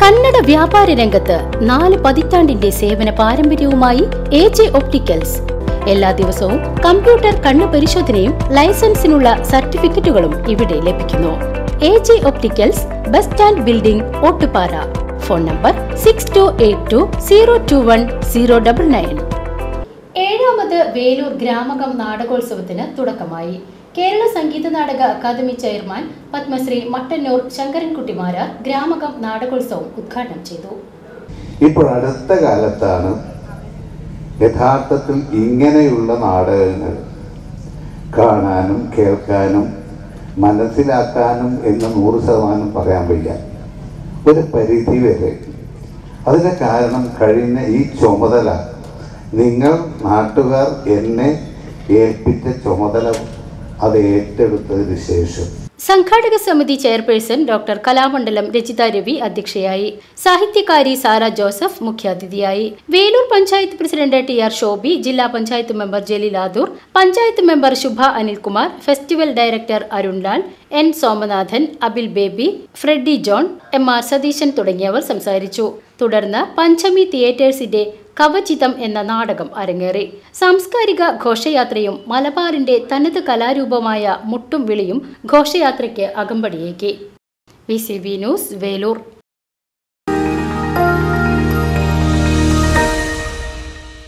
കന്നഡ വ്യാപാര രംഗത്ത് നാല് പതിറ്റാണ്ടിന്റെ സേവന പാരമ്പര്യവുമായി എ ജെ ഒപ്റ്റിക്കൽസ് എല്ലാ ദിവസവും കമ്പ്യൂട്ടർ കണ്ണു പരിശോധനയും ലൈസൻസിനുള്ള സർട്ടിഫിക്കറ്റുകളും ഇവിടെ ലഭിക്കുന്നു A J opticals bus stand building Ottupara phone number six two eight two zero two one zero double nine ഏഴാമത് വേലൂർ ഗ്രാമകം നാടകോത്സവത്തിന് തുടക്കമായി കേരള സംഗീത നാടക അക്കാദമി ചെയർമാൻ പത്മശ്രീ മട്ടന്നൂർ ശങ്കരൻകുട്ടിമാരാർ ഗ്രാമകം നാടകോത്സവം ഉദ്ഘാടനം ചെയ്തു ഇപ്പോൾ അടുത്ത കാലത്താണ് യഥാർത്ഥത്തിൽ ഇങ്ങനെയുള്ള നാടകങ്ങൾ കാണാനും കേൾക്കാനും മനസ്സിലാക്കാനും എന്ന് നൂറ് ശതമാനം പറയാൻ വയ്യ ഒരു പരിധി വരെ അതിന് കാരണം കഴിഞ്ഞ ഈ ചുമതല നിങ്ങൾ നാട്ടുകാർ എന്നെ ഏൽപ്പിച്ച ചുമതല അത് ഏറ്റെടുത്തതിന് ശേഷം സംഘാടക സമിതി ചെയർപേഴ്സൺ ഡോക്ടർ കലാമണ്ഡലം രചിത രവി അധ്യക്ഷയായി സാഹിത്യകാരി സാര ജോസഫ് മുഖ്യാതിഥിയായി Velur panchayat president T R Shobi ജില്ലാ panchayat member Jaleel Adoor panchayat member Shubha Anilkumar festival director Arunlal N Somanathan Abil Baby Freddy John M R Satheesan തുടങ്ങിയവർ സംസാരിച്ചു തുടർന്ന് പഞ്ചമി തിയേറ്റേഴ്സിന്റെ കവചിതം എന്ന നാടകം അരങ്ങേറി സാംസ്കാരിക ഘോഷയാത്രയും മലബാറിന്റെ തനത് കലാരൂപമായ മുട്ടും വിളിയും ഘോഷയാത്രയ്ക്ക് അകമ്പടിയേക്കി V C B news Velur